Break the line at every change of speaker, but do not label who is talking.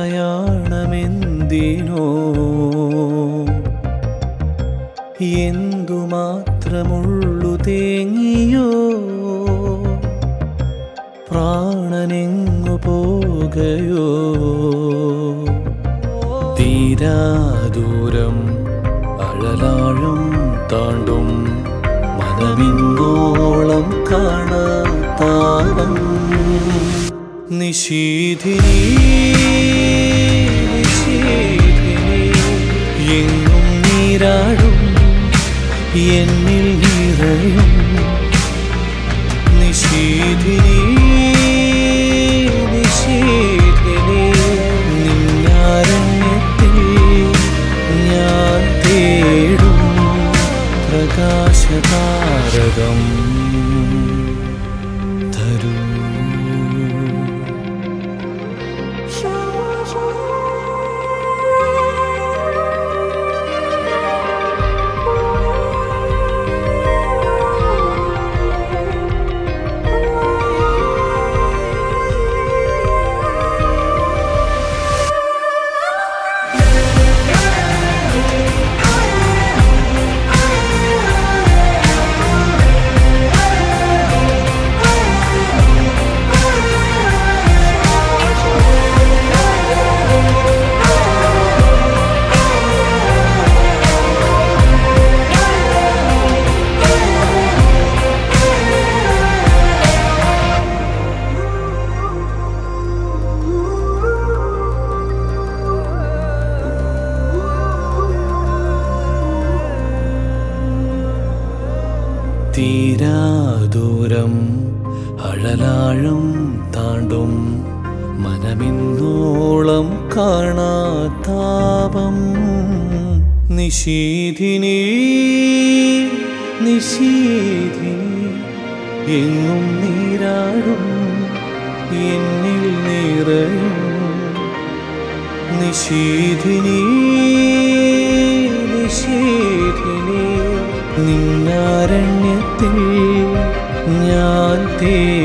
പ്രയാണമെന്തിനോ എന്തുമാത്രമുള്ളു തേങ്ങിയോ പ്രാണനെങ്ങു പോകയോ തീരാദൂരം അഴലാഴം താണ്ടും മനമിന്നോളം കാണാത്താവം നിശീധിനി നിശീധിനി എങ്ങും നീരാടും എന്നിൽ നിറയും നിശീധിനി നിശീധിനി നിന്നാരണ്യത്തിൽ ഞാൻ തേടും പ്രകാശതാരകം തരൂ തീരാദൂരം അഴലാഴം താണ്ടും മനമിന്നോളം കാണാതാപം നിശീധിനി നിശീധിനി എങ്ങും നീരാടും എന്നിൽ നിറയും നിശീധിനി നിശീധിനി നിന്നാരണ്യത്തിൽ ഞാൻ തേ